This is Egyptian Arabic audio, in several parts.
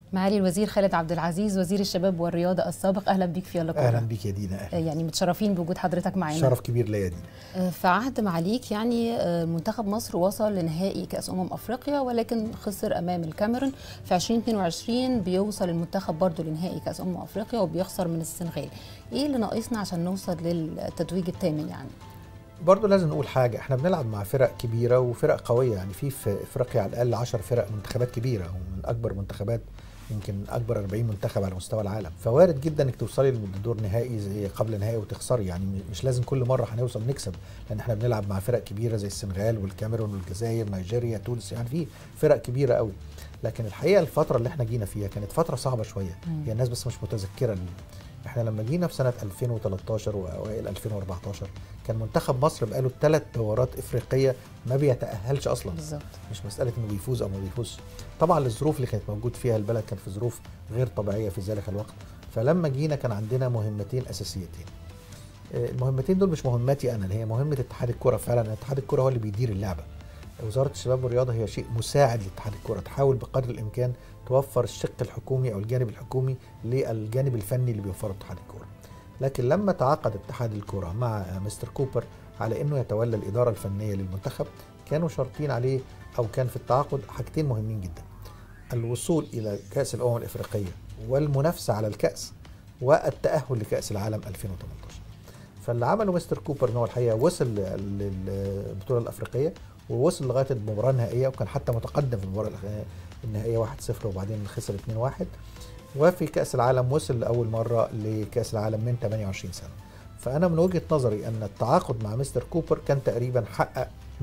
معالي الوزير خالد عبد العزيز وزير الشباب والرياضه السابق اهلا بيك في يلا كوره اهلا بيك يا دينا اهلا يعني متشرفين بوجود حضرتك معانا شرف كبير ليا يا دينا في عهد معاليك يعني منتخب مصر وصل لنهائي كاس امم افريقيا ولكن خسر امام الكاميرون في 2022 بيوصل المنتخب برضه لنهائي كاس امم افريقيا وبيخسر من السنغال ايه اللي ناقصنا عشان نوصل للتتويج الثامن يعني برضه لازم نقول حاجه احنا بنلعب مع فرق كبيره وفرق قويه يعني في في افريقيا على الاقل 10 فرق منتخبات كبيره ومن اكبر منتخبات يمكن اكبر 40 منتخب على مستوى العالم فوارد جدا انك توصلي لدور نهائي زي قبل نهائي وتخسري يعني مش لازم كل مره هنوصل نكسب لان احنا بنلعب مع فرق كبيره زي السنغال والكاميرون والجزائر نيجيريا تونس يعني في فرق كبيره قوي لكن الحقيقه الفتره اللي احنا جينا فيها كانت فتره صعبه شويه هي الناس بس مش متذكره احنا لما جينا في سنه 2013 واوائل 2014 كان منتخب مصر بقاله ثلاث دورات افريقيه ما بيتاهلش اصلا بالظبط مش مساله انه بيفوز او ما بيفوزش طبعا الظروف اللي كانت موجود فيها البلد كان في ظروف غير طبيعيه في ذلك الوقت فلما جينا كان عندنا مهمتين اساسيتين المهمتين دول مش مهمتي انا هي مهمه اتحاد الكره فعلا اتحاد الكره هو اللي بيدير اللعبه وزاره الشباب والرياضه هي شيء مساعد لاتحاد الكره تحاول بقدر الامكان توفر الشق الحكومي او الجانب الحكومي للجانب الفني اللي بيوفره اتحاد الكوره لكن لما تعاقد اتحاد الكوره مع مستر كوبر على انه يتولى الاداره الفنيه للمنتخب كانوا شرطين عليه او كان في التعاقد حاجتين مهمين جدا الوصول الى كاس الامم الافريقيه والمنافسه على الكاس والتاهل لكاس العالم 2018 فاللي عمله مستر كوبر ان هو الحقيقه وصل للبطوله الافريقيه ووصل لغايه المباراه النهائيه وكان حتى متقدم في المباراه النهائيه 1-0 وبعدين خسر 2-1 وفي كاس العالم وصل لاول مره لكاس العالم من 28 سنه فانا من وجهه نظري ان التعاقد مع مستر كوبر كان تقريبا حقق 100%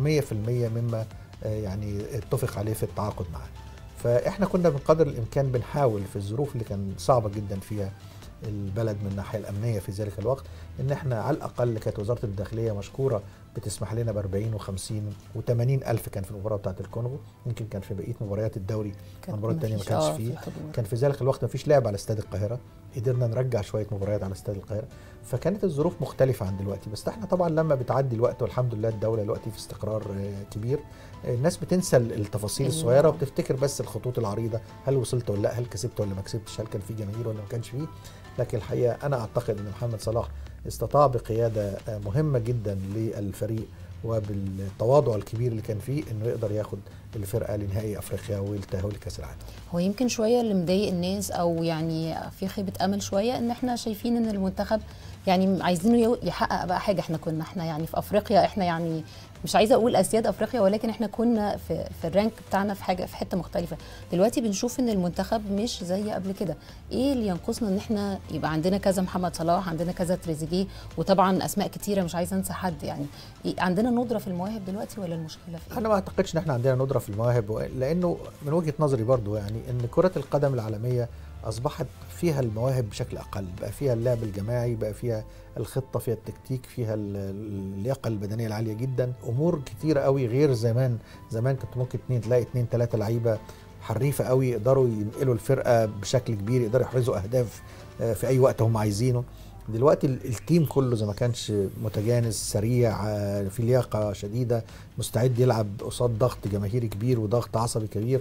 مما يعني اتفق عليه في التعاقد معاه فاحنا كنا بقدر الامكان بنحاول في الظروف اللي كان صعبه جدا فيها البلد من الناحيه الامنيه في ذلك الوقت ان احنا على الاقل كانت وزاره الداخليه مشكوره بتسمح لنا ب 40 و50 و80 الف كان في المباراه بتاعه الكونغو يمكن كان في بقيه مباريات الدوري المباراه الثانيه ما كانش فيه كان في ذلك الوقت ما فيش لعب على استاد القاهره قدرنا نرجع شويه مباريات على استاد القاهره فكانت الظروف مختلفه عن دلوقتي بس احنا طبعا لما بتعدي الوقت والحمد لله الدوله دلوقتي في استقرار كبير الناس بتنسى التفاصيل الصغيره وبتفتكر بس الخطوط العريضه هل وصلت ولا لا هل كسبت ولا ما كسبتش هل كان في جماهير ولا ما كانش فيه لكن الحقيقه انا اعتقد ان محمد صلاح استطاع بقياده مهمه جدا للفريق وبالتواضع الكبير اللي كان فيه انه يقدر ياخد الفرقه لنهائي افريقيا والتاهل لكاس العالم. هو يمكن شويه اللي مضايق الناس او يعني في خيبه امل شويه ان احنا شايفين ان المنتخب يعني عايزينه يحقق بقى حاجه احنا كنا احنا يعني في افريقيا احنا يعني مش عايزه اقول اسياد افريقيا ولكن احنا كنا في في الرانك بتاعنا في حاجه في حته مختلفه دلوقتي بنشوف ان المنتخب مش زي قبل كده ايه اللي ينقصنا ان احنا يبقى عندنا كذا محمد صلاح عندنا كذا تريزيجيه وطبعا اسماء كتيره مش عايزه انسى حد يعني إيه عندنا ندره في المواهب دلوقتي ولا المشكله في إيه؟ انا ما اعتقدش ان احنا عندنا ندره في المواهب لانه من وجهه نظري برضو يعني ان كره القدم العالميه اصبحت فيها المواهب بشكل اقل بقى فيها اللعب الجماعي بقى فيها الخطه فيها التكتيك فيها اللياقه البدنيه العاليه جدا امور كتيره قوي غير زمان زمان كنت ممكن اتنين تلاقي اتنين تلاته لعيبه حريفه قوي يقدروا ينقلوا الفرقه بشكل كبير يقدروا يحرزوا اهداف في اي وقت هم عايزينه دلوقتي التيم كله زي ما كانش متجانس سريع في لياقه شديده مستعد يلعب قصاد ضغط جماهيري كبير وضغط عصبي كبير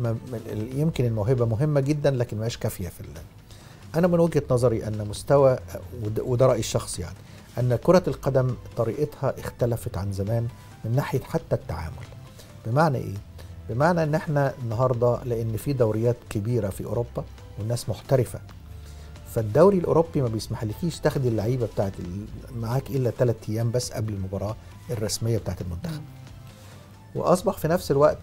يمكن الموهبه مهمه جدا لكن ما كافيه في الله. انا من وجهه نظري ان مستوى وده رايي الشخصي يعني ان كره القدم طريقتها اختلفت عن زمان من ناحيه حتى التعامل بمعنى ايه بمعنى ان احنا النهارده لان في دوريات كبيره في اوروبا والناس محترفه فالدوري الاوروبي ما بيسمحلكيش تاخدي اللعيبه بتاعت معاك الا ثلاث ايام بس قبل المباراه الرسميه بتاعت المنتخب واصبح في نفس الوقت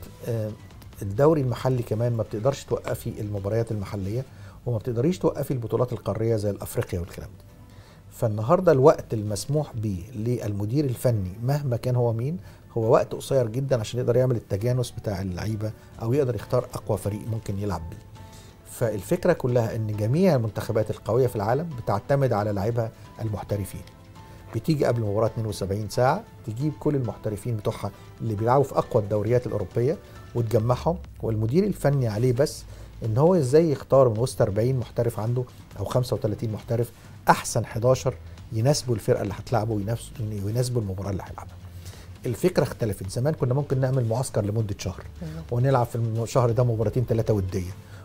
الدوري المحلي كمان ما بتقدرش توقفي المباريات المحليه وما بتقدريش توقفي البطولات القاريه زي الافريقيا والكلام ده فالنهارده الوقت المسموح به للمدير الفني مهما كان هو مين هو وقت قصير جدا عشان يقدر يعمل التجانس بتاع اللعيبه او يقدر يختار اقوى فريق ممكن يلعب بيه فالفكره كلها ان جميع المنتخبات القويه في العالم بتعتمد على لاعبها المحترفين بتيجي قبل المباراه 72 ساعه تجيب كل المحترفين بتوعها اللي بيلعبوا في اقوى الدوريات الاوروبيه وتجمعهم والمدير الفني عليه بس ان هو ازاي يختار من وسط 40 محترف عنده او 35 محترف احسن 11 يناسبوا الفرقه اللي هتلعبه ويناسبوا المباراه اللي هيلعبها. الفكره اختلفت زمان كنا ممكن نعمل معسكر لمده شهر ونلعب في الشهر ده مباراتين ثلاثه وديه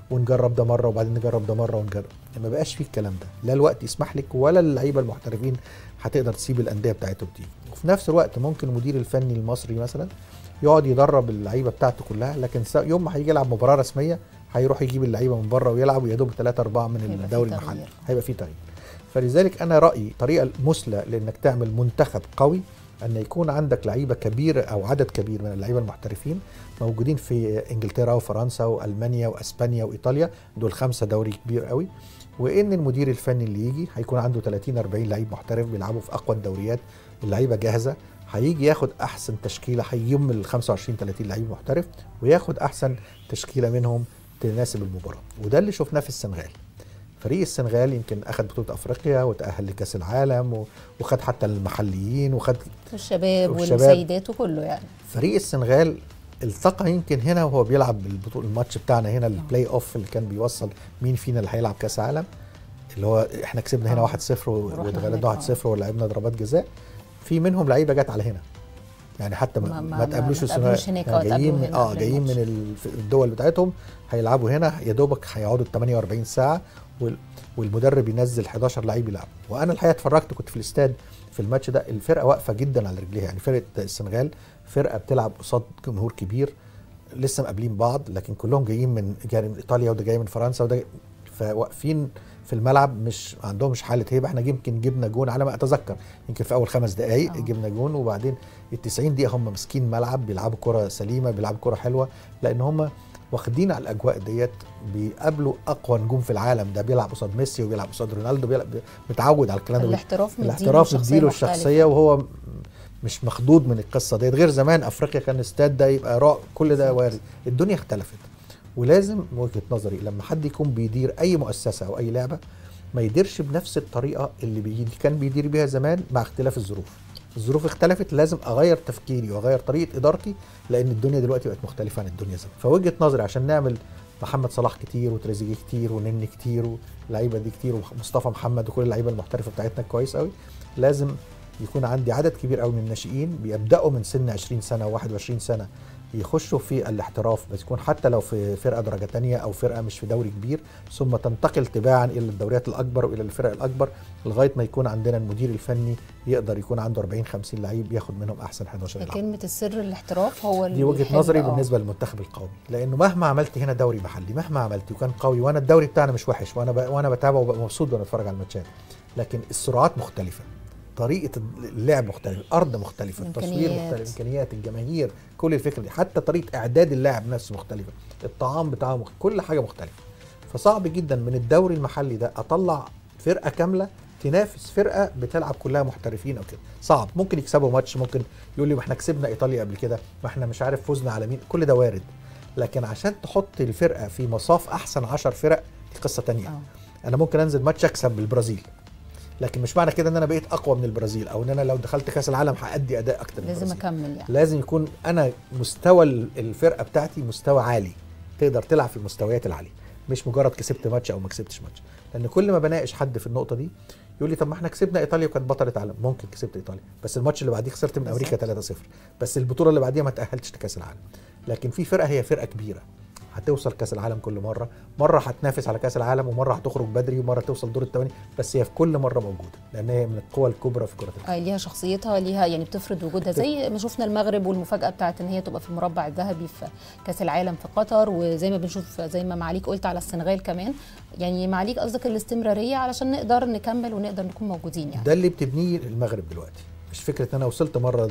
ونجرب ده مره وبعدين نجرب ده مره ونجرب ما بقاش فيه الكلام ده لا الوقت يسمح لك ولا اللعيبه المحترفين هتقدر تسيب الانديه بتاعتهم تيجي وفي نفس الوقت ممكن المدير الفني المصري مثلا يقعد يدرب اللعيبه بتاعته كلها لكن سا- يوم ما هيجي يلعب مباراه رسميه هيروح يجيب اللعيبه من بره ويلعب ويا دوب ثلاثه اربعه من هيبقى في الدوري تغيير. المحلي هيبقى فيه تغيير فلذلك انا رايي طريقه المثلى لانك تعمل منتخب قوي ان يكون عندك لعيبه كبيره او عدد كبير من اللعيبه المحترفين موجودين في انجلترا وفرنسا والمانيا واسبانيا وايطاليا دول خمسه دوري كبير قوي وان المدير الفني اللي يجي هيكون عنده 30 40 لعيب محترف بيلعبوا في اقوى الدوريات اللعيبه جاهزه هيجي ياخد احسن تشكيله هيجيب من ال 25 30 لعيب محترف وياخد احسن تشكيله منهم تناسب المباراه وده اللي شفناه في السنغال فريق السنغال يمكن اخذ بطوله افريقيا وتاهل لكاس العالم و- وخد حتى المحليين وخد والشباب والشباب. والسيدات وكله يعني فريق السنغال التقى يمكن هنا وهو بيلعب البطوله الماتش بتاعنا هنا البلاي اوف اللي كان بيوصل مين فينا اللي هيلعب كاس عالم اللي هو احنا كسبنا هنا آه. 1-0 ورحنا واتغلبنا هناك، 1-0 ولعبنا ضربات جزاء في منهم لعيبه جت على هنا يعني حتى ما, ما- ما, ما- تقابلوش ما السنغال تقابلوش هناك، يعني آه، جايين تقابلوا من هنا اه قبل جايين من الماتش. ال- الدول بتاعتهم هيلعبوا هنا يا دوبك هيقعدوا 48 ساعه وال- والمدرب ينزل 11 لعيب يلعب وانا الحقيقه اتفرجت كنت في الاستاد في الماتش ده الفرقه واقفه جدا على رجليها يعني فرقه السنغال فرقه بتلعب قصاد جمهور كبير لسه مقابلين بعض لكن كلهم جايين من جاي من ايطاليا وده جاي من فرنسا وده جاي فواقفين في الملعب مش ما عندهمش حاله هيبه احنا يمكن جبنا جون على ما اتذكر يمكن في اول خمس دقائق آه. جبنا جون وبعدين ال 90 دقيقه هم ماسكين ملعب بيلعبوا كره سليمه بيلعبوا كره حلوه لان هم واخدين على الاجواء ديت بيقابلوا اقوى نجوم في العالم ده بيلعب قصاد ميسي وبيلعب قصاد رونالدو بيلعب متعود على الكلام ده الاحتراف مديله الاحتراف شخصية مديله مختلفة. الشخصيه وهو م- مش مخضوض من القصه ديت غير زمان افريقيا كان الاستاد ده يبقى رائع كل ده بالظبط. وارد الدنيا اختلفت ولازم من وجهه نظري لما حد يكون بيدير اي مؤسسه او اي لعبه ما يديرش بنفس الطريقه اللي بي... كان بيدير بيها زمان مع اختلاف الظروف الظروف اختلفت لازم اغير تفكيري واغير طريقه ادارتي لان الدنيا دلوقتي بقت مختلفه عن الدنيا زمان فوجهه نظري عشان نعمل محمد صلاح كتير وتريزيجيه كتير ونني كتير واللعيبه دي كتير ومصطفى محمد وكل اللعيبه المحترفه بتاعتنا كويس قوي لازم يكون عندي عدد كبير قوي من الناشئين بيبداوا من سن 20 سنه و21 سنه يخشوا في الاحتراف بس يكون حتى لو في فرقه درجه تانية او فرقه مش في دوري كبير ثم تنتقل تباعا الى الدوريات الاكبر والى الفرق الاكبر لغايه ما يكون عندنا المدير الفني يقدر يكون عنده 40 50 لعيب ياخد منهم احسن 11 يلعب كلمة السر الاحتراف هو اللي دي وجهه بيحب- نظري آه. بالنسبه للمنتخب القومي لانه مهما عملت هنا دوري محلي مهما عملت وكان قوي وانا الدوري بتاعنا مش وحش وانا ب... وانا بتابعه وببقى مبسوط وانا اتفرج على الماتشات لكن السرعات مختلفه طريقه اللعب مختلفه الارض مختلفه التصوير إمكانيات. مختلف امكانيات الجماهير كل الفكره دي حتى طريقه اعداد اللاعب نفسه مختلفه الطعام بتاعه مختلف. كل حاجه مختلفه فصعب جدا من الدوري المحلي ده اطلع فرقه كامله تنافس فرقه بتلعب كلها محترفين او كده صعب ممكن يكسبوا ماتش ممكن يقول لي ما احنا كسبنا ايطاليا قبل كده ما احنا مش عارف فزنا على مين كل ده وارد لكن عشان تحط الفرقه في مصاف احسن 10 فرق دي قصه تانية آه. انا ممكن انزل ماتش اكسب البرازيل لكن مش معنى كده ان انا بقيت اقوى من البرازيل او ان انا لو دخلت كاس العالم هادي اداء اكتر من لازم البرازيل اكمل يعني لازم يكون انا مستوى ال- الفرقه بتاعتي مستوى عالي تقدر تلعب في المستويات العاليه مش مجرد كسبت ماتش او ما كسبتش ماتش لان كل ما بناقش حد في النقطه دي يقول لي طب ما احنا كسبنا ايطاليا وكانت بطله عالم ممكن كسبت ايطاليا بس الماتش اللي بعديه خسرت من امريكا 3-0 بس البطوله اللي بعديها ما تاهلتش لكاس العالم لكن في فرقه هي فرقه كبيره هتوصل كاس العالم كل مره مره هتنافس على كاس العالم ومره هتخرج بدري ومره توصل دور الثمانيه بس هي في كل مره موجوده لان هي من القوى الكبرى في كره القدم آه، ليها شخصيتها ليها يعني بتفرض وجودها زي ما شفنا المغرب والمفاجاه بتاعت ان هي تبقى في المربع الذهبي في كاس العالم في قطر وزي ما بنشوف زي ما معاليك قلت على السنغال كمان يعني معاليك قصدك الاستمراريه علشان نقدر نكمل ونقدر نكون موجودين يعني ده اللي بتبنيه المغرب دلوقتي مش فكره ان انا وصلت مره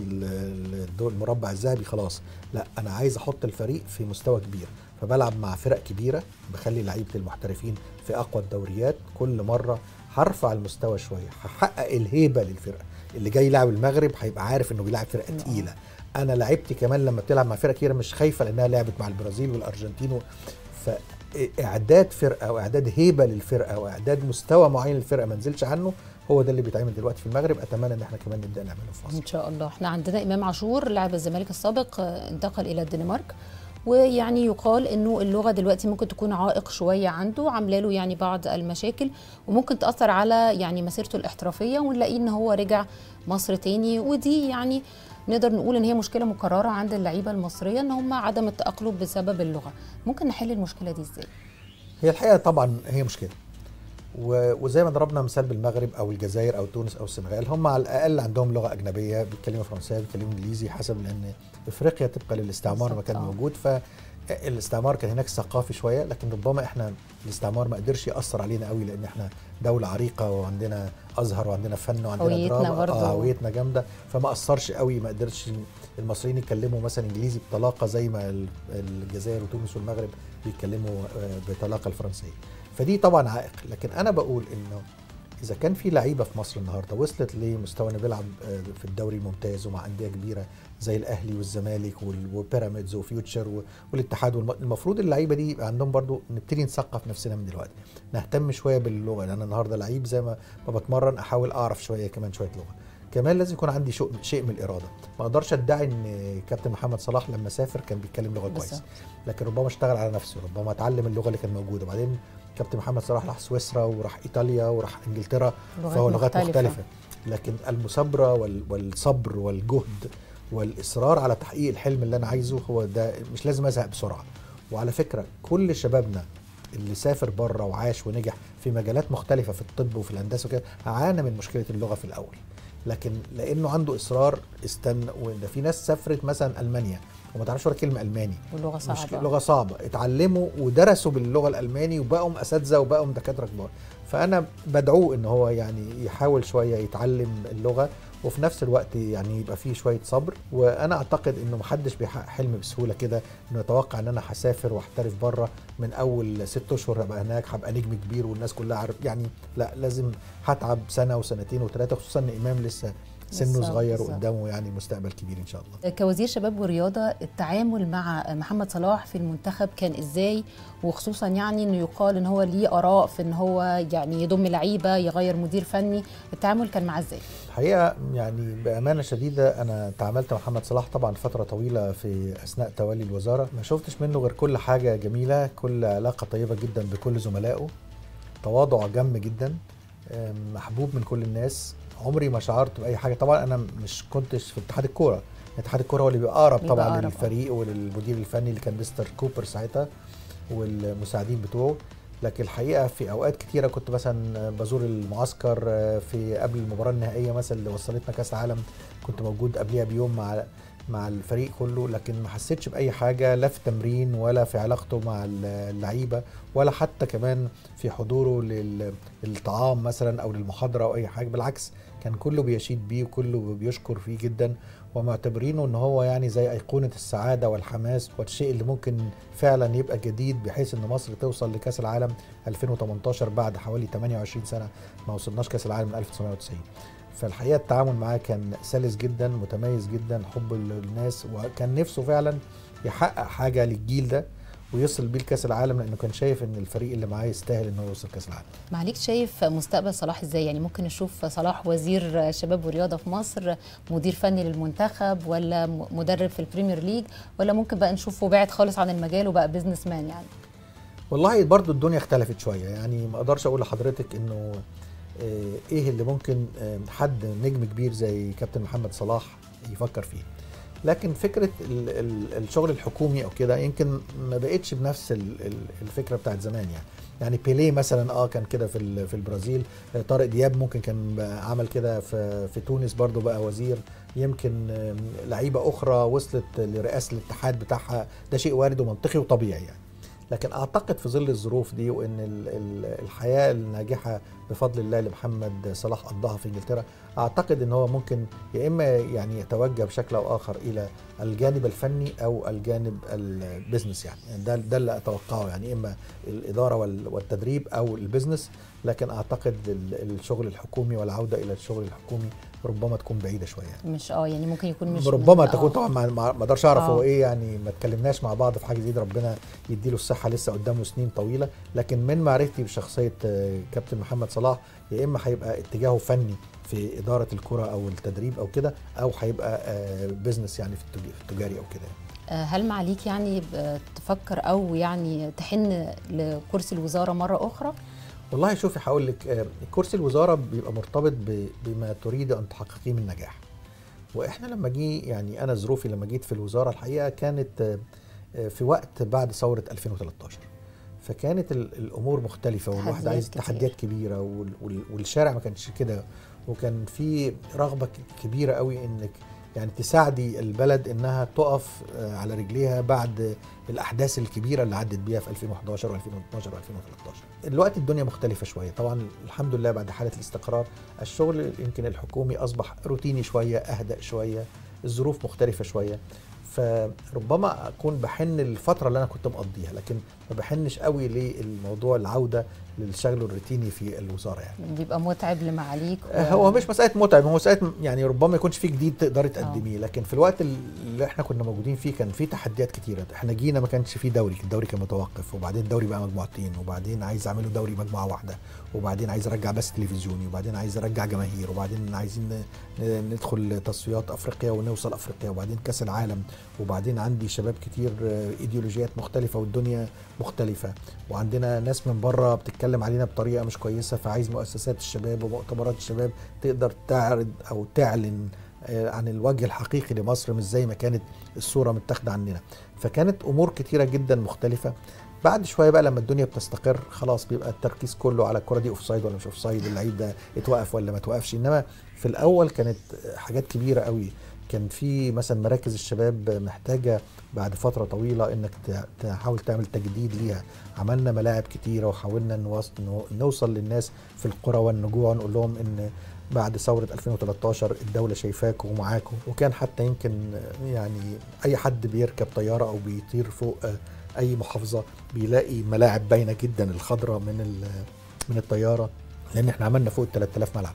للدور المربع الذهبي خلاص لا انا عايز احط الفريق في مستوى كبير فبلعب مع فرق كبيره بخلي لعيبه المحترفين في اقوى الدوريات كل مره هرفع المستوى شويه هحقق الهيبه للفرقه اللي جاي يلعب المغرب هيبقى عارف انه بيلعب فرقه آه. تقيله انا لعبتي كمان لما بتلعب مع فرقه كبيره مش خايفه لانها لعبت مع البرازيل والارجنتين و... فاعداد فرقه واعداد هيبه للفرقه واعداد مستوى معين للفرقه ما نزلش عنه هو ده اللي بيتعمل دلوقتي في المغرب اتمنى ان احنا كمان نبدا نعمله في مصر ان شاء الله احنا عندنا امام عاشور لاعب الزمالك السابق آه، انتقل الى الدنمارك ويعني يقال انه اللغه دلوقتي ممكن تكون عائق شويه عنده عامله له يعني بعض المشاكل وممكن تاثر على يعني مسيرته الاحترافيه ونلاقيه ان هو رجع مصر تاني ودي يعني نقدر نقول ان هي مشكله مكرره عند اللعيبه المصريه ان هم عدم التاقلم بسبب اللغه ممكن نحل المشكله دي ازاي هي الحقيقه طبعا هي مشكله و- وزي ما ضربنا مثال بالمغرب او الجزائر او تونس او السنغال هم على الاقل عندهم لغه اجنبيه بيتكلموا فرنساوي بيتكلموا انجليزي حسب لان افريقيا طبقا للاستعمار ما بالظبط، كان آه. موجود فالاستعمار كان هناك ثقافي شويه لكن ربما احنا الاستعمار ما قدرش ياثر علينا قوي لان احنا دوله عريقه وعندنا ازهر وعندنا فن وعندنا هويتنا دراما برضو. آه هويتنا جامده فما اثرش قوي ما قدرش المصريين يتكلموا مثلا انجليزي بطلاقه زي ما ال- الجزائر وتونس والمغرب بيتكلموا آه، بطلاقه الفرنسيه فدي طبعا عائق لكن انا بقول انه اذا كان في لعيبه في مصر النهارده وصلت لمستوى انه بيلعب آه، في الدوري الممتاز ومع انديه كبيره زي الاهلي والزمالك وال- وبيراميدز وفيوتشر و- والاتحاد والم- المفروض اللعيبه دي يبقى عندهم برضو نبتدي نثقف نفسنا من دلوقتي نهتم شويه باللغه لان انا النهارده لعيب زي ما ما بتمرن احاول اعرف شويه كمان شويه لغه كمان لازم يكون عندي شو- شيء من الاراده ما اقدرش ادعي ان كابتن محمد صلاح لما سافر كان بيتكلم لغه كويسه بالظبط. لكن ربما اشتغل على نفسه ربما اتعلم اللغه اللي كانت موجوده بعدين كابتن محمد صلاح راح سويسرا وراح ايطاليا وراح انجلترا لغات فهو لغات مختلفة. مختلفه لكن المثابره وال- والصبر والجهد والاصرار على تحقيق الحلم اللي انا عايزه هو ده مش لازم ازهق بسرعه وعلى فكره كل شبابنا اللي سافر بره وعاش ونجح في مجالات مختلفه في الطب وفي الهندسه وكده عانى من مشكله اللغه في الاول لكن لانه عنده اصرار استنى وده في ناس سافرت مثلا المانيا وما تعرفش ولا كلمه الماني واللغه مش صعبه لغه صعبه اتعلموا ودرسوا باللغه الالماني وبقوا اساتذه وبقوا دكاتره كبار فانا بدعوه ان هو يعني يحاول شويه يتعلم اللغه وفي نفس الوقت يعني يبقى فيه شويه صبر وانا اعتقد انه محدش بيحقق حلم بسهوله كده انه يتوقع ان انا هسافر واحترف بره من اول ست اشهر هبقى هناك هبقى نجم كبير والناس كلها عارف يعني لا لازم هتعب سنه وسنتين وثلاثه خصوصا ان امام لسه سنه بالظبط، صغير بالظبط. وقدامه يعني مستقبل كبير ان شاء الله كوزير شباب ورياضه التعامل مع محمد صلاح في المنتخب كان ازاي وخصوصا يعني انه يقال ان هو ليه اراء في ان هو يعني يضم لعيبه يغير مدير فني التعامل كان معاه ازاي الحقيقه يعني بامانه شديده انا تعاملت مع محمد صلاح طبعا فتره طويله في اثناء تولي الوزاره ما شفتش منه غير كل حاجه جميله كل علاقه طيبه جدا بكل زملائه تواضع جم جدا أم، محبوب من كل الناس عمري ما شعرت باي حاجه طبعا انا مش كنتش في اتحاد الكوره اتحاد الكوره هو اللي بيبقى اقرب بيبقى طبعا أقرب، آه. للفريق وللمدير الفني اللي كان مستر كوبر ساعتها والمساعدين بتوعه لكن الحقيقه في اوقات كتيره كنت مثلا بزور المعسكر في قبل المباراه النهائيه مثلا اللي وصلتنا كاس العالم كنت موجود قبليها بيوم مع مع الفريق كله لكن ما حسيتش باي حاجه لا في تمرين ولا في علاقته مع اللعيبه ولا حتى كمان في حضوره لل- للطعام مثلا او للمحاضره او اي حاجه بالعكس كان كله بيشيد بيه وكله بيشكر فيه جدا ومعتبرينه ان هو يعني زي ايقونه السعاده والحماس والشيء اللي ممكن فعلا يبقى جديد بحيث ان مصر توصل لكاس العالم 2018 بعد حوالي 28 سنه ما وصلناش كاس العالم من 1990 فالحقيقه التعامل معاه كان سلس جدا متميز جدا حب للناس وكان نفسه فعلا يحقق حاجه للجيل ده ويصل بيه لكاس العالم لانه كان شايف ان الفريق اللي معاه يستاهل انه يوصل كاس العالم معليك شايف مستقبل صلاح ازاي يعني ممكن نشوف صلاح وزير شباب ورياضه في مصر مدير فني للمنتخب ولا م- مدرب في البريمير ليج ولا ممكن بقى نشوفه بعد خالص عن المجال وبقى بيزنس مان يعني والله برضو الدنيا اختلفت شويه يعني ما اقدرش اقول لحضرتك انه آه، ايه اللي ممكن آه، حد نجم كبير زي كابتن محمد صلاح يفكر فيه لكن فكره ال- ال- الشغل الحكومي او كده يمكن ما بقتش بنفس ال- ال- الفكره بتاعت زمان يعني يعني بيليه مثلا اه كان كده في ال- في البرازيل آه، طارق دياب ممكن كان بقى عمل كده في في تونس برضو بقى وزير يمكن آم، لعيبه اخرى وصلت لرئاسه الاتحاد بتاعها ده شيء وارد ومنطقي وطبيعي يعني لكن اعتقد في ظل الظروف دي وان ال- ال- الحياه الناجحه بفضل الله اللي محمد صلاح قضاها في انجلترا اعتقد ان هو ممكن يا اما يعني يتوجه بشكل او اخر الى الجانب الفني او الجانب البزنس يعني يعني ده ده اللي اتوقعه يعني اما الاداره وال- والتدريب او البزنس لكن اعتقد ال- الشغل الحكومي والعوده الى الشغل الحكومي ربما تكون بعيده شويه يعني. مش اه يعني ممكن يكون مش ربما من- تكون آه. طبعا ما- ما ما اقدرش اعرف آه. هو ايه يعني ما اتكلمناش مع بعض في حاجه زي دي ربنا يديله الصحه لسه قدامه سنين طويله لكن من معرفتي بشخصيه آه، كابتن محمد صلاح يا اما هيبقى اتجاهه فني في اداره الكره او التدريب او كده او هيبقى بزنس يعني في التج- في التجاري او كده آه، هل معليك يعني ب- تفكر او يعني تحن لكرسي الوزاره مره اخرى والله شوفي هقول لك آه، كرسي الوزاره بيبقى مرتبط ب- بما تريد ان تحققيه من نجاح واحنا لما جي يعني انا ظروفي لما جيت في الوزاره الحقيقه كانت آه، آه، في وقت بعد ثوره 2013 فكانت ال- الامور مختلفه والواحد تحديات عايز كتير. تحديات كبيره وال- وال- والشارع ما كانش كده وكان في رغبه ك- كبيره قوي انك يعني تساعدي البلد انها تقف آه، على رجليها بعد الاحداث الكبيره اللي عدت بيها في 2011 و2012 و2013 دلوقتي الدنيا مختلفه شويه طبعا الحمد لله بعد حاله الاستقرار الشغل يمكن الحكومي اصبح روتيني شويه اهدأ شويه الظروف مختلفه شويه فربما اكون بحن الفتره اللي انا كنت مقضيها لكن ما بحنش قوي للموضوع العوده للشغل الروتيني في الوزاره يعني بيبقى متعب لمعاليك و... هو مش مساله متعب هو مساله يعني ربما يكونش في جديد تقدري تقدميه لكن في الوقت اللي احنا كنا موجودين فيه كان في تحديات كتيره احنا جينا ما كانش في دوري الدوري كان متوقف وبعدين الدوري بقى مجموعتين وبعدين عايز اعمله دوري مجموعه واحده وبعدين عايز ارجع بس تلفزيوني وبعدين عايز ارجع جماهير وبعدين عايزين ن- ن- ندخل تصفيات افريقيا ونوصل افريقيا وبعدين كاس العالم وبعدين عندي شباب كتير آه، ايديولوجيات مختلفه والدنيا مختلفه وعندنا ناس من بره بتتكلم علينا بطريقه مش كويسه فعايز مؤسسات الشباب ومؤتمرات الشباب تقدر تعرض او تعلن آه، عن الوجه الحقيقي لمصر مش زي ما كانت الصوره متاخده عننا فكانت امور كتيره جدا مختلفه بعد شويه بقى لما الدنيا بتستقر خلاص بيبقى التركيز كله على الكره دي اوف سايد ولا مش اوف سايد اللعيب ده اتوقف ولا ما توقفش انما في الاول كانت حاجات كبيره قوي كان في مثلا مراكز الشباب محتاجه بعد فتره طويله انك ت- تحاول تعمل تجديد ليها عملنا ملاعب كتيره وحاولنا نوص- نو- نوصل للناس في القرى والنجوع نقول لهم ان بعد ثورة 2013 الدولة شايفاكم ومعاكم وكان حتى يمكن يعني أي حد بيركب طيارة أو بيطير فوق أي محافظة بيلاقي ملاعب باينة جدا الخضراء من ال- من الطيارة لأن احنا عملنا فوق ال 3000 ملعب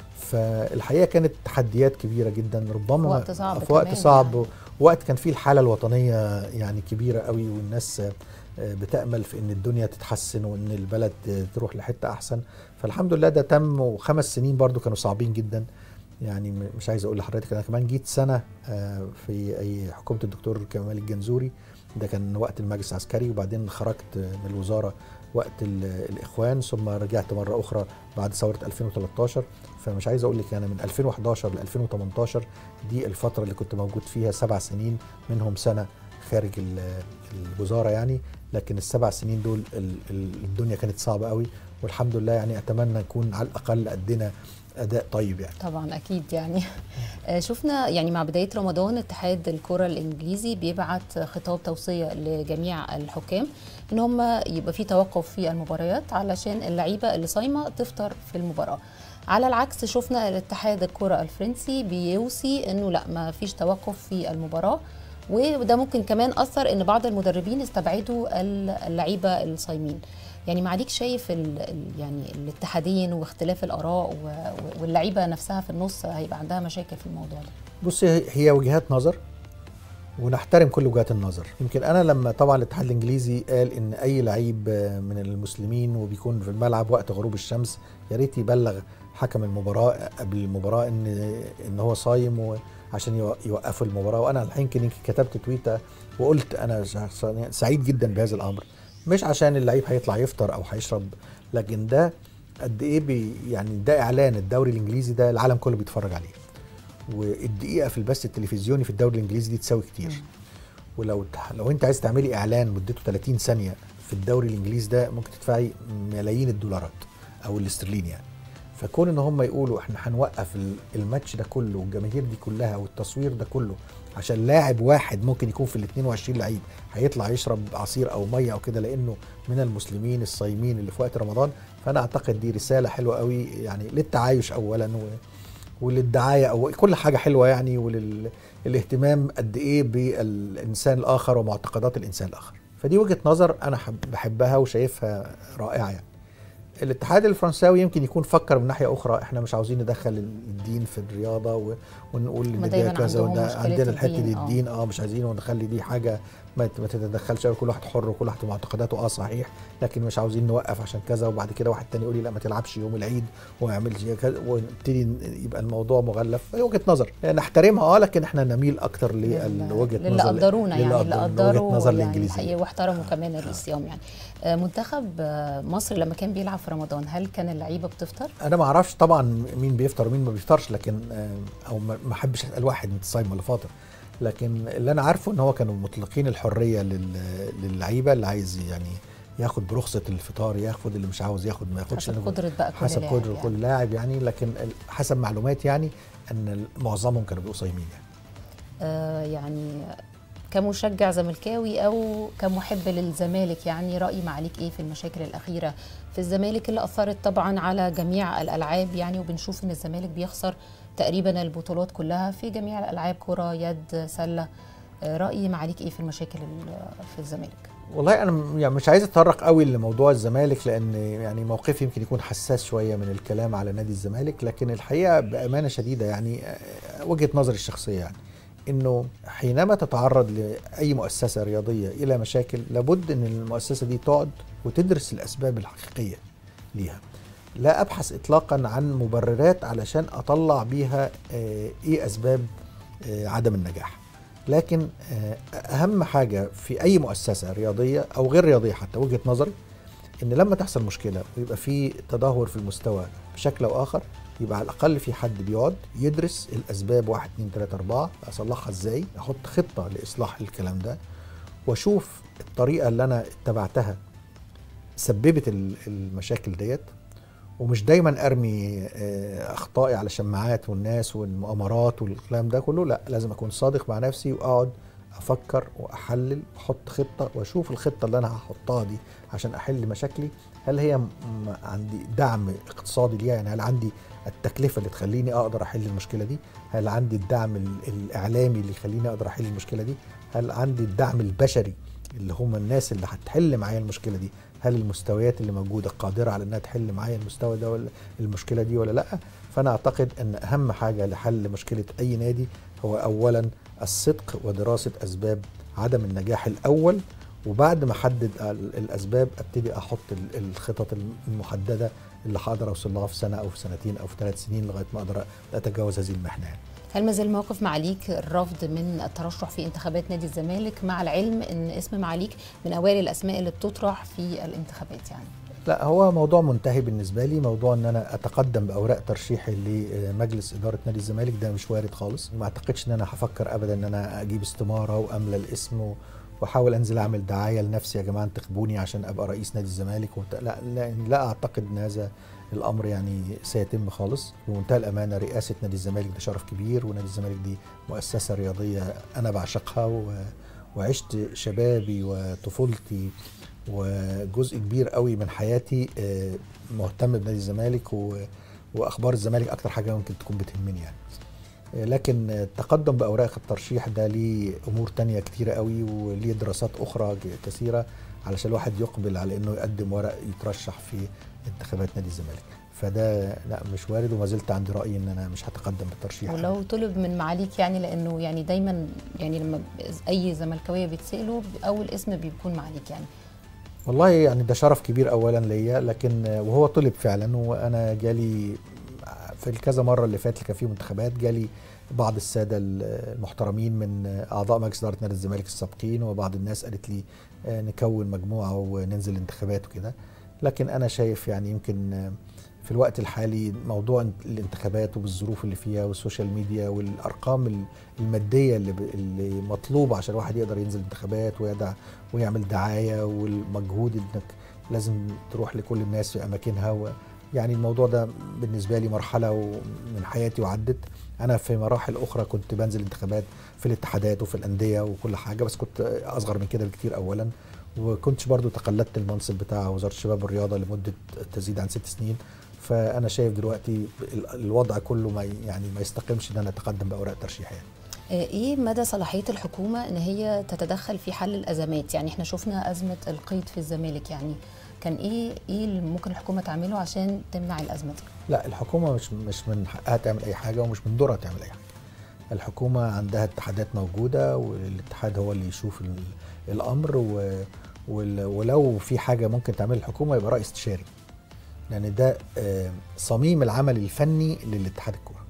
فالحقيقة كانت تحديات كبيرة جدا ربما في وقت صعب في وقت كمان صعب يعني. وقت كان فيه الحالة الوطنية يعني كبيرة قوي والناس بتأمل في ان الدنيا تتحسن وان البلد تروح لحتة احسن فالحمد لله ده تم وخمس سنين برضو كانوا صعبين جدا يعني م- مش عايز اقول لحضرتك انا كمان جيت سنة آه، في اي حكومة الدكتور كمال الجنزوري ده كان وقت المجلس العسكري وبعدين خرجت من الوزارة وقت ال- الاخوان ثم رجعت مرة اخرى بعد ثورة 2013 فمش عايز اقول لك انا من 2011 ل 2018 دي الفترة اللي كنت موجود فيها سبع سنين منهم سنة خارج ال- الوزارة يعني لكن السبع سنين دول ال- ال- الدنيا كانت صعبة قوي والحمد لله يعني اتمنى نكون على الاقل ادينا اداء طيب يعني طبعا اكيد يعني آه، شفنا يعني مع بدايه رمضان اتحاد الكره الانجليزي بيبعت خطاب توصيه لجميع الحكام ان هم يبقى في توقف في المباريات علشان اللعيبه اللي صايمه تفطر في المباراه على العكس شفنا الاتحاد الكره الفرنسي بيوصي انه لا ما فيش توقف في المباراه وده ممكن كمان اثر ان بعض المدربين استبعدوا اللعيبه الصايمين يعني معاليك شايف ال ال يعني الاتحادين واختلاف الاراء و- و- واللعيبه نفسها في النص هيبقى عندها مشاكل في الموضوع ده بصي هي- هي وجهات نظر ونحترم كل وجهات النظر يمكن انا لما طبعا الاتحاد الانجليزي قال ان اي لعيب من المسلمين وبيكون في الملعب وقت غروب الشمس يا ريت يبلغ حكم المباراه قبل المباراه ان ان هو صايم عشان يو- يوقفوا المباراه وانا الحين يمكن كتبت تويته وقلت انا شخصياً سعيد جدا بهذا الامر مش عشان اللعيب هيطلع يفطر او هيشرب لكن ده قد ايه بي يعني ده اعلان الدوري الانجليزي ده العالم كله بيتفرج عليه والدقيقه في البث التلفزيوني في الدوري الانجليزي دي تساوي كتير ولو لو انت عايز تعملي اعلان مدته 30 ثانيه في الدوري الانجليزي ده ممكن تدفعي ملايين الدولارات او الاسترليني يعني فكون ان هم يقولوا احنا هنوقف ال- الماتش ده كله والجماهير دي كلها والتصوير ده كله عشان لاعب واحد ممكن يكون في ال 22 لعيب هيطلع يشرب عصير او ميه او كده لانه من المسلمين الصايمين اللي في وقت رمضان فانا اعتقد دي رساله حلوه قوي يعني للتعايش اولا و وللدعايه او كل حاجه حلوه يعني وللاهتمام قد ايه بالانسان الاخر ومعتقدات الانسان الاخر فدي وجهه نظر انا حب- بحبها وشايفها رائعه يعني الاتحاد الفرنساوي يمكن يكون فكر من ناحيه اخرى احنا مش عاوزين ندخل الدين في الرياضه و- ونقول هما ان دايماً ده كذا عندهم وده مشكلة عندنا الحته الدين، دي آه. الدين اه مش عايزين ونخلي دي حاجه ما ت- ما تتدخلش أوي، كل واحد حر وكل واحد معتقداته اه صحيح لكن مش عاوزين نوقف عشان كذا وبعد كده واحد تاني يقول لي لا ما تلعبش يوم العيد وما يعملش كذا ونبتدي ن- يبقى الموضوع مغلف هي وجهه نظر نحترمها اه لكن احنا نميل اكتر لوجهه نظر للي قدرونا يعني اللي قدروا وجهه نظر يعني الانجليزيه الحقيقة واحترموا كمان الصيام يعني آه، منتخب آه، مصر لما كان بيلعب في رمضان هل كان اللعيبه بتفطر؟ انا ما اعرفش طبعا مين بيفطر ومين ما بيفطرش لكن آه، او ما ما احبش اسال واحد متصايم ولا فاطر لكن اللي انا عارفه ان هو كانوا مطلقين الحريه لل- للعيبه اللي عايز يعني ياخد برخصه الفطار ياخد اللي مش عاوز ياخد ما ياخدش حسب أنا قدره بقى كل حسب لاعب قدره يعني. كل لاعب يعني لكن ال- حسب معلومات يعني ان معظمهم كانوا بيبقوا صايمين يعني آه يعني كمشجع زملكاوي او كمحب للزمالك يعني راي معاليك ايه في المشاكل الاخيره في الزمالك اللي اثرت طبعا على جميع الالعاب يعني وبنشوف ان الزمالك بيخسر تقريبا البطولات كلها في جميع الالعاب كره يد سله آه راي معاليك ايه في المشاكل ال- في الزمالك والله انا م- يعني مش عايز اتطرق قوي لموضوع الزمالك لان يعني موقفي يمكن يكون حساس شويه من الكلام على نادي الزمالك لكن الحقيقه بامانه شديده يعني آه، وجهه نظري الشخصيه يعني انه حينما تتعرض لاي مؤسسه رياضيه الى مشاكل لابد ان المؤسسه دي تقعد وتدرس الاسباب الحقيقيه ليها لا ابحث اطلاقا عن مبررات علشان اطلع بيها آه، ايه اسباب آه، عدم النجاح لكن آه، اهم حاجه في اي مؤسسه رياضيه او غير رياضيه حتى وجهه نظري ان لما تحصل مشكله ويبقى في تدهور في المستوى بشكل او اخر يبقى على الاقل في حد بيقعد يدرس الاسباب 1 2 3 4 اصلحها ازاي احط خطه لاصلاح الكلام ده واشوف الطريقه اللي انا اتبعتها سببت ال- المشاكل ديت ومش دايما ارمي آه، اخطائي على شماعات والناس والمؤامرات والكلام ده كله لا لازم اكون صادق مع نفسي واقعد افكر واحلل واحط خطه واشوف الخطه اللي انا هحطها دي عشان احل مشاكلي هل هي م- عندي دعم اقتصادي ليها يعني هل عندي التكلفه اللي تخليني اقدر احل المشكله دي هل عندي الدعم ال- الاعلامي اللي يخليني اقدر احل المشكله دي هل عندي الدعم البشري اللي هم الناس اللي هتحل معايا المشكله دي هل المستويات اللي موجوده قادره على انها تحل معايا المستوى ده ولا المشكله دي ولا لا فانا اعتقد ان اهم حاجه لحل مشكله اي نادي هو اولا الصدق ودراسه اسباب عدم النجاح الاول وبعد ما احدد ال- الاسباب ابتدي احط ال- الخطط المحدده اللي هقدر اوصل لها في سنه او في سنتين او في ثلاث سنين لغايه ما اقدر اتجاوز هذه المحنه يعني. هل ما زال موقف معاليك الرفض من الترشح في انتخابات نادي الزمالك مع العلم ان اسم معاليك من اوائل الاسماء اللي بتطرح في الانتخابات يعني لا هو موضوع منتهي بالنسبه لي موضوع ان انا اتقدم باوراق ترشيحي لمجلس اداره نادي الزمالك ده مش وارد خالص ما اعتقدش ان انا هفكر ابدا ان انا اجيب استماره واملى الاسم و- واحاول انزل اعمل دعايه لنفسي يا جماعه انتخبوني عشان ابقى رئيس نادي الزمالك وت... لا, لا لا اعتقد ان هذا الامر يعني سيتم خالص بمنتهى الامانه رئاسه نادي الزمالك ده شرف كبير ونادي الزمالك دي مؤسسه رياضيه انا بعشقها و... وعشت شبابي وطفولتي وجزء كبير قوي من حياتي آه، مهتم بنادي الزمالك و... واخبار الزمالك اكتر حاجه ممكن تكون بتهمني يعني آه، لكن التقدم باوراق الترشيح ده ليه امور تانية كتيره قوي وليه دراسات اخرى ج- كثيره علشان الواحد يقبل على انه يقدم ورق يترشح في انتخابات نادي الزمالك فده لا مش وارد وما زلت عندي رايي ان انا مش هتقدم بالترشيح ولو طلب من معاليك يعني لانه يعني دايما يعني لما اي زملكاويه بيتسالوا اول اسم بيكون معاليك يعني والله يعني ده شرف كبير اولا ليا لكن وهو طلب فعلا وانا جالي في الكذا مره اللي فاتت اللي كان فيه منتخبات جالي بعض الساده المحترمين من اعضاء مجلس اداره نادي الزمالك السابقين وبعض الناس قالت لي آه، نكون مجموعه وننزل انتخابات وكده لكن انا شايف يعني يمكن آه، في الوقت الحالي موضوع الانتخابات وبالظروف اللي فيها والسوشيال ميديا والارقام الماديه اللي, ب- اللي مطلوبه عشان الواحد يقدر ينزل انتخابات ويدع ويعمل دعايه والمجهود انك لازم تروح لكل الناس في اماكنها و يعني الموضوع ده بالنسبه لي مرحله و- من حياتي وعدت انا في مراحل اخرى كنت بنزل انتخابات في الاتحادات وفي الانديه وكل حاجه بس كنت اصغر من كده بكتير اولا وكنتش برضو تقلدت المنصب بتاع وزاره الشباب والرياضه لمده تزيد عن ست سنين فانا شايف دلوقتي ال- الوضع كله ما ي- يعني ما يستقيمش ان انا اتقدم باوراق ترشيحيه آه، ايه مدى صلاحيه الحكومه ان هي تتدخل في حل الازمات يعني احنا شفنا ازمه القيد في الزمالك يعني كان ايه ايه اللي ممكن الحكومه تعمله عشان تمنع الازمه دي لا الحكومه مش مش من حقها تعمل اي حاجه ومش من دورها تعمل اي حاجه الحكومه عندها اتحادات موجوده والاتحاد هو اللي يشوف ال- الامر و وال- ولو في حاجه ممكن تعملها الحكومه يبقى راي استشاري لان ده آه، صميم العمل الفني للاتحاد الكوره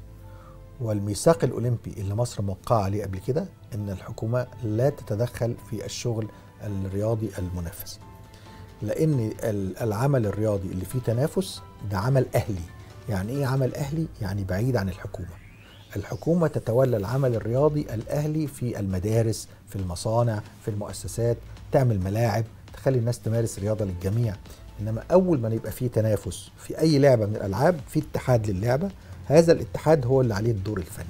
والميثاق الاولمبي اللي مصر موقعه عليه قبل كده ان الحكومه لا تتدخل في الشغل الرياضي المنافس لان ال- العمل الرياضي اللي فيه تنافس ده عمل اهلي يعني ايه عمل اهلي يعني بعيد عن الحكومه الحكومه تتولى العمل الرياضي الاهلي في المدارس في المصانع في المؤسسات تعمل ملاعب تخلي الناس تمارس رياضه للجميع انما اول ما يبقى في تنافس في اي لعبه من الالعاب في اتحاد للعبه هذا الاتحاد هو اللي عليه الدور الفني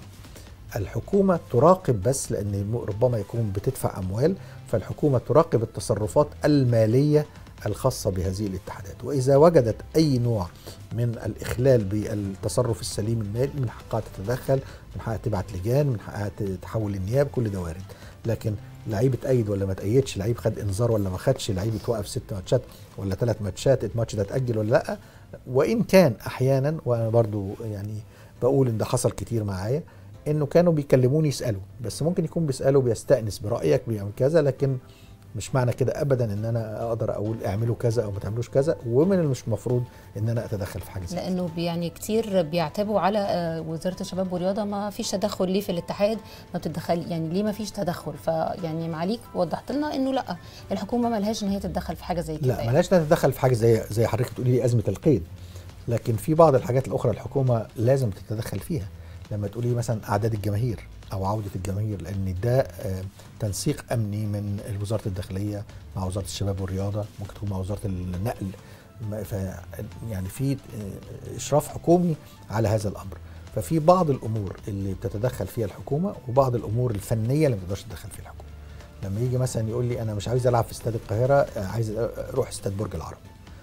الحكومة تراقب بس لأن ربما يكون بتدفع أموال فالحكومة تراقب التصرفات المالية الخاصة بهذه الاتحادات وإذا وجدت أي نوع من الإخلال بالتصرف السليم المالي من حقها تتدخل من حقها تبعت لجان من حقها تحول النيابة كل ده وارد لكن لعيب اتأيد ولا ما اتأيدش لعيب خد انذار ولا ما خدش لعيب اتوقف ست ماتشات ولا ثلاث ماتشات الماتش ده اتأجل ولا لا وإن كان أحيانا وأنا برضو يعني بقول إن ده حصل كتير معايا انه كانوا بيكلموني يسالوا بس ممكن يكون بيسالوا بيستانس برايك بيعمل كذا لكن مش معنى كده ابدا ان انا اقدر اقول اعملوا كذا او ما تعملوش كذا ومن اللي مش المفروض ان انا اتدخل في حاجه زي لانه يعني كتير بيعتبوا على آه، وزاره الشباب والرياضه ما فيش تدخل ليه في الاتحاد ما بتتدخل يعني ليه ما فيش تدخل فيعني معاليك وضحت لنا انه لا الحكومه ما لهاش ان هي تتدخل في حاجه زي كده لا يعني. ملاش تتدخل في حاجه زي زي حضرتك بتقولي لي ازمه القيد لكن في بعض الحاجات الاخرى الحكومه لازم تتدخل فيها لما تقولي مثلا اعداد الجماهير او عوده الجماهير لان ده آه، تنسيق امني من وزاره الداخليه مع وزاره الشباب والرياضه ممكن تكون مع وزاره النقل ما- ف يعني في آه، اشراف حكومي على هذا الامر ففي بعض الامور اللي بتتدخل فيها الحكومه وبعض الامور الفنيه اللي ما تقدرش تتدخل فيها الحكومه لما يجي مثلا يقول لي انا مش عايز العب في استاد القاهره آه، عايز اروح استاد برج العرب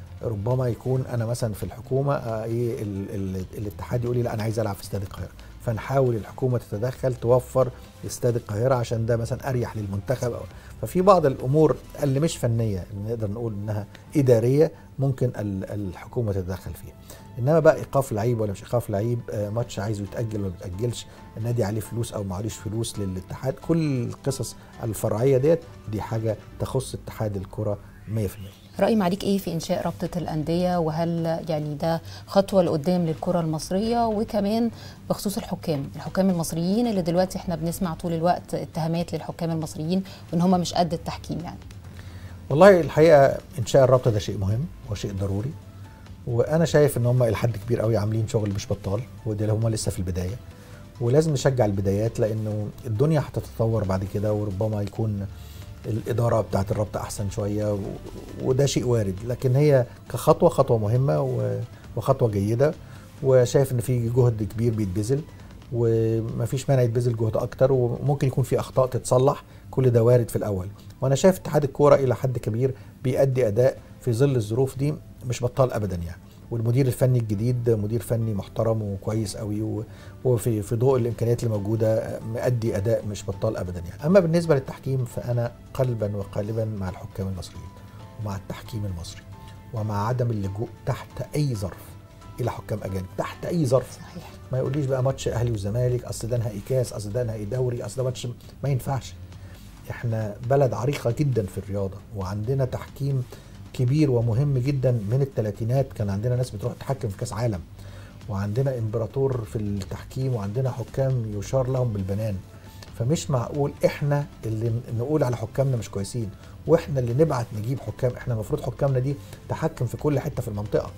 ربما يكون انا مثلا في الحكومه آه، ايه ال- ال- الاتحاد يقول لي لا انا عايز العب في استاد القاهره فنحاول الحكومه تتدخل توفر استاد القاهره عشان ده مثلا اريح للمنتخب أو ففي بعض الامور اللي مش فنيه اللي نقدر نقول انها اداريه ممكن ال- الحكومه تتدخل فيها انما بقى ايقاف لعيب ولا مش ايقاف لعيب آه، ماتش عايزه يتاجل ولا ما يتاجلش النادي عليه فلوس او معليش فلوس للاتحاد كل القصص الفرعيه ديت دي حاجه تخص اتحاد الكره 100% رأي معاليك ايه في انشاء رابطة الأندية وهل يعني ده خطوة لقدام للكرة المصرية وكمان بخصوص الحكام الحكام المصريين اللي دلوقتي احنا بنسمع طول الوقت اتهامات للحكام المصريين وان هم مش قد التحكيم يعني والله الحقيقه انشاء الرابطه ده شيء مهم وشيء ضروري وانا شايف ان هم الى حد كبير قوي عاملين شغل مش بطال وده هم لسه في البدايه ولازم نشجع البدايات لانه الدنيا هتتطور بعد كده وربما يكون الاداره بتاعت الرابطه احسن شويه و- وده شيء وارد لكن هي كخطوه خطوه مهمه و- وخطوه جيده وشايف ان في جهد كبير بيتبذل ومفيش مانع يتبذل جهد اكتر وممكن يكون في اخطاء تتصلح كل ده وارد في الاول وانا شايف اتحاد الكوره الى حد كبير بيأدي اداء في ظل الظروف دي مش بطال ابدا يعني والمدير الفني الجديد مدير فني محترم وكويس قوي و- وفي في ضوء الامكانيات اللي موجوده مؤدي اداء مش بطال ابدا يعني اما بالنسبه للتحكيم فانا قلبا وقالبا مع الحكام المصريين ومع التحكيم المصري ومع عدم اللجوء تحت اي ظرف الى حكام اجانب تحت اي ظرف صحيح ما يقوليش بقى ماتش اهلي وزمالك اصل ده نهائي كاس اصل ده نهائي دوري اصل ده ماتش ما ينفعش احنا بلد عريقه جدا في الرياضه وعندنا تحكيم كبير ومهم جدا من الثلاثينات كان عندنا ناس بتروح تحكم في كاس عالم وعندنا امبراطور في التحكيم وعندنا حكام يشار لهم بالبنان فمش معقول احنا اللي نقول على حكامنا مش كويسين واحنا اللي نبعت نجيب حكام احنا المفروض حكامنا دي تحكم في كل حته في المنطقه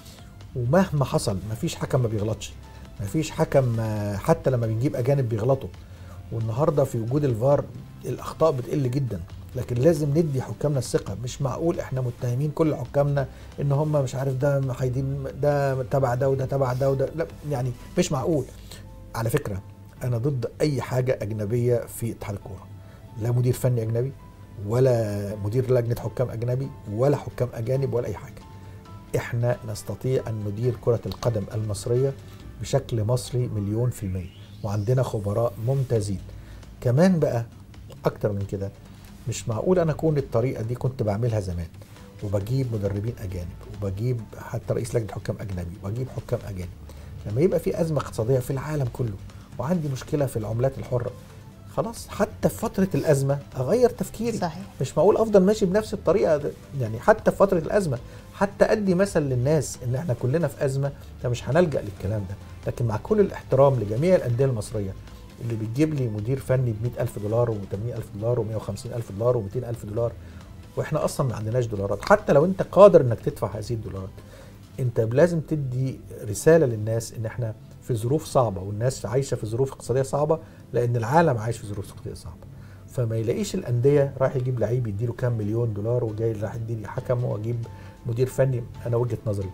ومهما حصل مفيش حكم ما بيغلطش مفيش حكم آه، حتى لما بنجيب اجانب بيغلطوا والنهارده في وجود الفار الاخطاء بتقل جدا لكن لازم ندي حكامنا الثقه مش معقول احنا متهمين كل حكامنا ان هم مش عارف ده محايدين ده تبع ده وده تبع ده وده لا يعني مش معقول على فكره انا ضد اي حاجه اجنبيه في اتحاد الكوره لا مدير فني اجنبي ولا مدير لجنه حكام اجنبي ولا حكام اجانب ولا اي حاجه احنا نستطيع ان ندير كره القدم المصريه بشكل مصري مليون في المية وعندنا خبراء ممتازين كمان بقى اكتر من كده مش معقول انا اكون الطريقه دي كنت بعملها زمان وبجيب مدربين اجانب وبجيب حتى رئيس لجنه حكام اجنبي وبجيب حكام اجانب لما يبقى في ازمه اقتصاديه في العالم كله وعندي مشكله في العملات الحره خلاص حتى في فتره الازمه اغير تفكيري صحيح مش معقول افضل ماشي بنفس الطريقه ده. يعني حتى في فتره الازمه حتى ادي مثل للناس ان احنا كلنا في ازمه فمش هنلجا للكلام ده لكن مع كل الاحترام لجميع الانديه المصريه اللي بتجيب لي مدير فني ب ألف دولار و800000 دولار و150000 دولار و200000 دولار واحنا اصلا ما عندناش دولارات حتى لو انت قادر انك تدفع هذه الدولارات انت لازم تدي رساله للناس ان احنا في ظروف صعبه والناس عايشه في ظروف اقتصاديه صعبه لان العالم عايش في ظروف اقتصاديه صعبه فما يلاقيش الانديه رايح يجيب لعيب يديله كام مليون دولار وجاي راح يديني حكم واجيب مدير فني انا وجهه نظري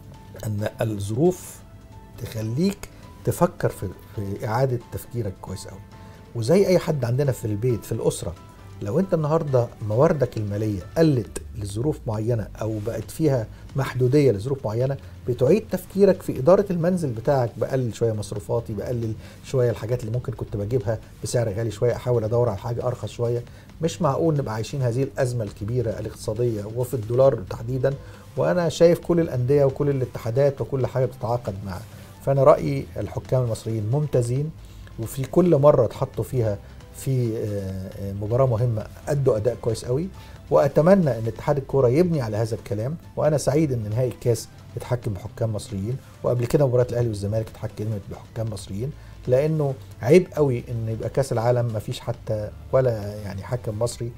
ان الظروف تخليك تفكر في, في اعاده تفكيرك كويس قوي وزي اي حد عندنا في البيت في الاسره لو انت النهارده مواردك الماليه قلت لظروف معينه او بقت فيها محدوديه لظروف معينه بتعيد تفكيرك في اداره المنزل بتاعك بقلل شويه مصروفاتي بقلل شويه الحاجات اللي ممكن كنت بجيبها بسعر غالي شويه احاول ادور على حاجه ارخص شويه مش معقول نبقى عايشين هذه الازمه الكبيره الاقتصاديه وفي الدولار تحديدا وانا شايف كل الانديه وكل الاتحادات وكل حاجه بتتعاقد معها فانا رايي الحكام المصريين ممتازين وفي كل مره اتحطوا فيها في مباراه مهمه ادوا اداء كويس قوي واتمنى ان اتحاد الكوره يبني على هذا الكلام وانا سعيد ان نهائي الكاس يتحكم بحكام مصريين وقبل كده مباراه الاهلي والزمالك اتحكمت بحكام مصريين لانه عيب قوي ان يبقى كاس العالم ما فيش حتى ولا يعني حكم مصري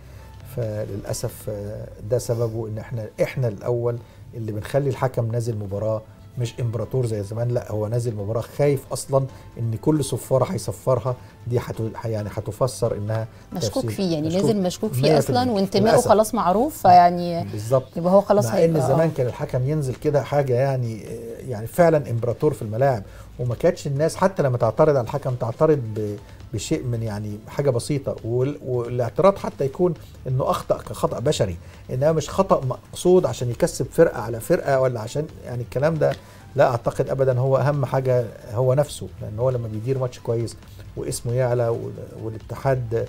فللاسف ده سببه ان احنا احنا الاول اللي بنخلي الحكم نازل مباراه مش امبراطور زي زمان لا هو نازل مباراه خايف اصلا ان كل صفاره هيصفرها دي حتو يعني هتفسر انها مشكوك فيه يعني مشكوك نازل مشكوك فيه اصلا وانتمائه خلاص معروف فيعني بالظبط يبقى هو خلاص مع ان زمان كان الحكم ينزل كده حاجه يعني يعني فعلا امبراطور في الملاعب وما كانتش الناس حتى لما تعترض على الحكم تعترض بشيء من يعني حاجه بسيطه والاعتراض حتى يكون انه اخطا كخطا بشري انها مش خطا مقصود عشان يكسب فرقه على فرقه ولا عشان يعني الكلام ده لا اعتقد ابدا هو اهم حاجه هو نفسه لان هو لما بيدير ماتش كويس واسمه يعلى والاتحاد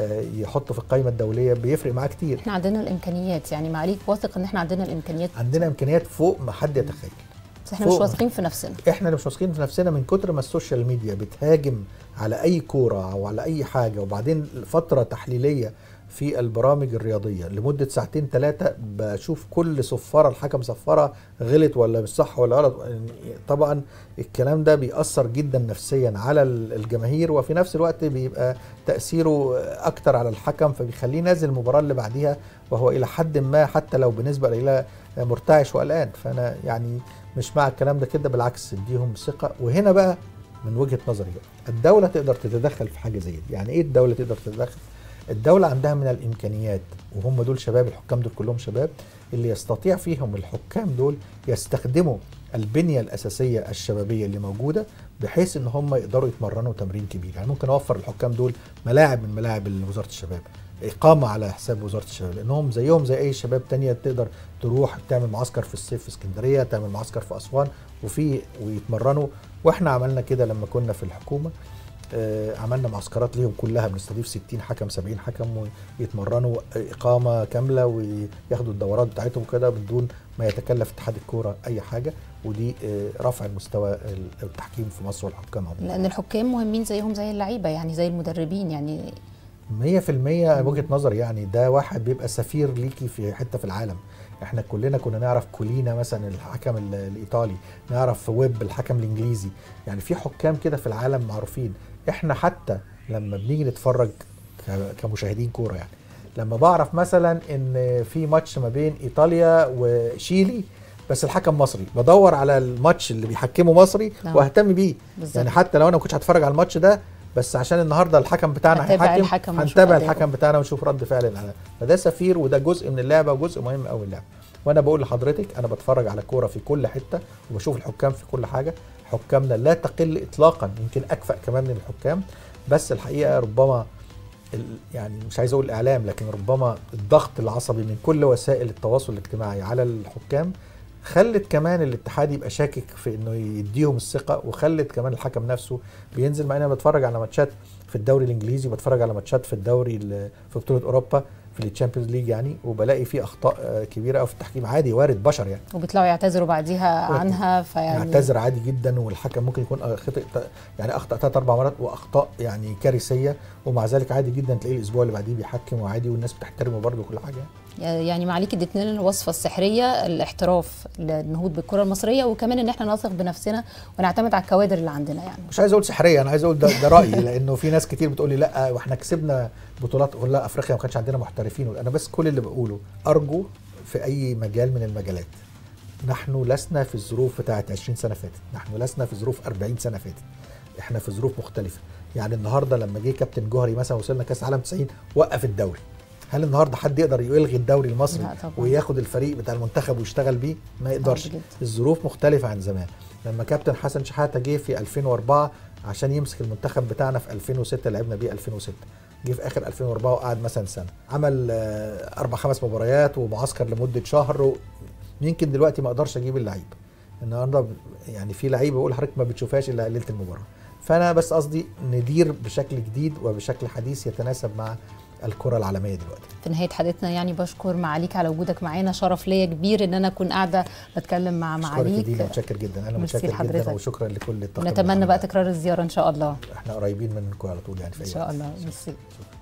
يحطه في القائمه الدوليه بيفرق معاه كتير احنا عندنا الامكانيات يعني معاليك واثق ان احنا عندنا الامكانيات عندنا امكانيات فوق ما حد يتخيل بس احنا مش واثقين في نفسنا احنا اللي مش واثقين في نفسنا من كتر ما السوشيال ميديا بتهاجم على اي كوره او على اي حاجه وبعدين فتره تحليليه في البرامج الرياضيه لمده ساعتين ثلاثه بشوف كل صفاره الحكم صفرها غلط ولا مش صح ولا غلط طبعا الكلام ده بيأثر جدا نفسيا على الجماهير وفي نفس الوقت بيبقى تأثيره اكتر على الحكم فبيخليه نازل المباراه اللي بعديها وهو الى حد ما حتى لو بنسبه قليله مرتعش وقلقان فانا يعني مش مع الكلام ده كده بالعكس اديهم ثقه وهنا بقى من وجهه نظري بقى الدوله تقدر تتدخل في حاجه زي دي يعني ايه الدوله تقدر تتدخل الدولة عندها من الإمكانيات وهم دول شباب الحكام دول كلهم شباب اللي يستطيع فيهم الحكام دول يستخدموا البنية الأساسية الشبابية اللي موجودة بحيث إن هم يقدروا يتمرنوا تمرين كبير يعني ممكن أوفر الحكام دول ملاعب من ملاعب وزارة الشباب إقامة على حساب وزارة الشباب لأنهم زيهم زي أي شباب تانية تقدر تروح تعمل معسكر في الصيف في اسكندرية تعمل معسكر في أسوان وفي ويتمرنوا وإحنا عملنا كده لما كنا في الحكومة آه عملنا معسكرات ليهم كلها بنستضيف 60 حكم 70 حكم ويتمرنوا اقامه كامله وياخدوا الدورات بتاعتهم كده بدون ما يتكلف اتحاد الكوره اي حاجه ودي آه رفع المستوى التحكيم في مصر والحكام عموما لان الحكام مهمين زيهم زي اللعيبه يعني زي المدربين يعني 100% وجهه نظري يعني ده واحد بيبقى سفير ليكي في حته في العالم احنا كلنا كنا نعرف كولينا مثلا الحكم الايطالي نعرف ويب الحكم الانجليزي يعني في حكام كده في العالم معروفين احنا حتى لما بنيجي نتفرج كمشاهدين كوره يعني لما بعرف مثلا ان في ماتش ما بين ايطاليا وشيلي بس الحكم مصري بدور على الماتش اللي بيحكمه مصري نعم. واهتم بيه بالظبط. يعني حتى لو انا ما كنتش هتفرج على الماتش ده بس عشان النهارده الحكم بتاعنا هتابع هيحكم الحكم ونشوف هنتابع أداؤه. الحكم بتاعنا ونشوف رد فعل العالم فده سفير وده جزء من اللعبه وجزء مهم قوي من اللعبه وانا بقول لحضرتك انا بتفرج على كوره في كل حته وبشوف الحكام في كل حاجه حكامنا لا تقل اطلاقا يمكن اكفأ كمان من الحكام بس الحقيقه ربما ال- يعني مش عايز اقول اعلام لكن ربما الضغط العصبي من كل وسائل التواصل الاجتماعي على الحكام خلت كمان الاتحاد يبقى شاكك في انه يديهم الثقه وخلت كمان الحكم نفسه بينزل مع إن انا بتفرج على ماتشات في الدوري الانجليزي وبتفرج على ماتشات في الدوري ال- في بطوله اوروبا في التشامبيونز ليج يعني وبلاقي فيه اخطاء آه، كبيره قوي في التحكيم عادي وارد بشر يعني وبيطلعوا يعتذروا بعديها عنها فيعني يعتذر عادي جدا والحكم ممكن يكون خطأ يعني اخطا ثلاث اربع مرات واخطاء يعني كارثيه ومع ذلك عادي جدا تلاقيه الاسبوع اللي بعديه بيحكم وعادي والناس بتحترمه برضه كل حاجه يعني معاليك اديتنا لنا الوصفه السحريه الاحتراف للنهوض بالكره المصريه وكمان ان احنا نثق بنفسنا ونعتمد على الكوادر اللي عندنا يعني مش عايز اقول سحريه انا عايز اقول ده, ده رايي لانه في ناس كتير بتقول لي لا واحنا كسبنا بطولات اقول لا افريقيا ما كانش عندنا محترفين انا بس كل اللي بقوله ارجو في اي مجال من المجالات نحن لسنا في الظروف بتاعت 20 سنه فاتت نحن لسنا في ظروف 40 سنه فاتت احنا في ظروف مختلفه يعني النهارده لما جه كابتن جوهري مثلا وصلنا كاس عالم 90 وقف الدوري هل النهارده حد يقدر يلغي الدوري المصري لا طبعاً. وياخد الفريق بتاع المنتخب ويشتغل بيه ما يقدرش جداً. الظروف مختلفه عن زمان لما كابتن حسن شحاته جه في 2004 عشان يمسك المنتخب بتاعنا في 2006 لعبنا بيه 2006 جه في اخر 2004 وقعد مثلا سنه عمل آه، اربع خمس مباريات ومعسكر لمده شهر و... يمكن دلوقتي ما اقدرش اجيب اللعيب النهارده يعني في لعيبه بقول حضرتك ما بتشوفهاش الا ليله المباراه فانا بس قصدي ندير بشكل جديد وبشكل حديث يتناسب مع الكره العالميه دلوقتي في نهايه حديثنا يعني بشكر معاليك على وجودك معانا شرف ليا كبير ان انا اكون قاعده بتكلم مع اشكرك يا دينا معاليك متشكر جدا انا ميرسي متشكر لحضرتك. جدا وشكرا لكل الطاقم نتمنى العمل بقى ده. تكرار الزياره ان شاء الله احنا قريبين منكم على طول يعني في ان اي شاء وقت. الله ميرسي شكراً.